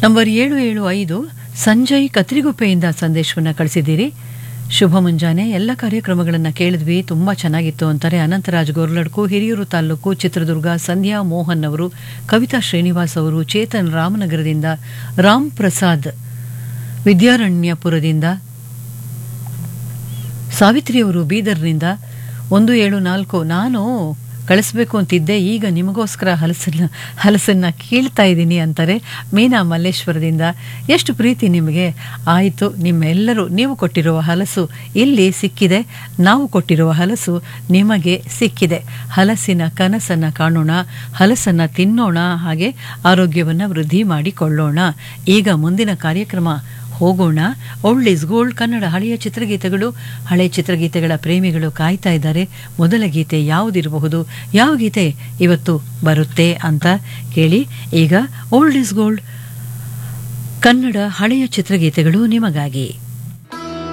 number ಏಳು ಏಳು ಐದು ಸಂಜಯ್ ಕತ್ರಿಗುಪ್ಪೆಯಿಂದ ಸಂದೇಶವನ್ನು ಕಳಿಸಿದ್ದೀರಿ ಶುಭ ಮುಂಜಾನೆ ಎಲ್ಲ ಕಾರ್ಯಕ್ರಮಗಳನ್ನು ಕೇಳಿದ್ವಿ ತುಂಬ ಚೆನ್ನಾಗಿತ್ತು ಅಂತಾರೆ ಅನಂತರಾಜ್ ಗೋರ್ಲಡ್ಕು ಹಿರಿಯೂರು ತಾಲೂಕು ಚಿತ್ರದುರ್ಗ ಸಂಧ್ಯಾ ಮೋಹನ್ ಅವರು ಕವಿತಾ ಶ್ರೀನಿವಾಸ್ ಅವರು ಚೇತನ್ ರಾಮನಗರದಿಂದ ರಾಮ್ ಪ್ರಸಾದ್ ವಿದ್ಯಾರಣ್ಯಪುರದಿಂದ ಸಾವಿತ್ರಿಯವರು ಬೀದರ್ನಿಂದ ಒಂದು ಏಳು ನಾಲ್ಕು ನಾನು ಕಳಿಸ್ಬೇಕು ಅಂತಿದ್ದೆ ಈಗ ನಿಮಗೋಸ್ಕರ ಹಲಸನ್ನ ಹಲಸನ್ನ ಕೀಳ್ತಾ ಇದ್ದೀನಿ ಅಂತಾರೆ ಮೀನಾ ಮಲ್ಲೇಶ್ವರದಿಂದ ಎಷ್ಟು ಪ್ರೀತಿ ನಿಮಗೆ ಆಯಿತು ನಿಮ್ಮೆಲ್ಲರೂ ನೀವು ಕೊಟ್ಟಿರುವ ಹಲಸು ಇಲ್ಲಿ ಸಿಕ್ಕಿದೆ ನಾವು ಕೊಟ್ಟಿರುವ ಹಲಸು ನಿಮಗೆ ಸಿಕ್ಕಿದೆ ಹಲಸಿನ ಕನಸನ್ನು ಕಾಣೋಣ ಹಲಸನ್ನು ತಿನ್ನೋಣ ಹಾಗೆ ಆರೋಗ್ಯವನ್ನು ವೃದ್ಧಿ ಮಾಡಿಕೊಳ್ಳೋಣ ಈಗ ಮುಂದಿನ ಕಾರ್ಯಕ್ರಮ ಹೋಗೋಣ ಓಲ್ಡ್ ಇಸ್ ಗೋಲ್ಡ್ ಕನ್ನಡ ಹಳೆಯ ಚಿತ್ರಗೀತೆಗಳು ಹಳೆಯ ಚಿತ್ರಗೀತೆಗಳ ಪ್ರೇಮಿಗಳು ಕಾಯ್ತಾ ಇದ್ದಾರೆ ಮೊದಲ ಗೀತೆ ಯಾವುದಿರಬಹುದು ಯಾವ ಗೀತೆ ಇವತ್ತು ಬರುತ್ತೆ ಅಂತ ಕೇಳಿ ಈಗ ಓಲ್ಡ್ ಇಸ್ ಗೋಲ್ಡ್ ಕನ್ನಡ ಹಳೆಯ ಚಿತ್ರಗೀತೆಗಳು ನಿಮಗಾಗಿ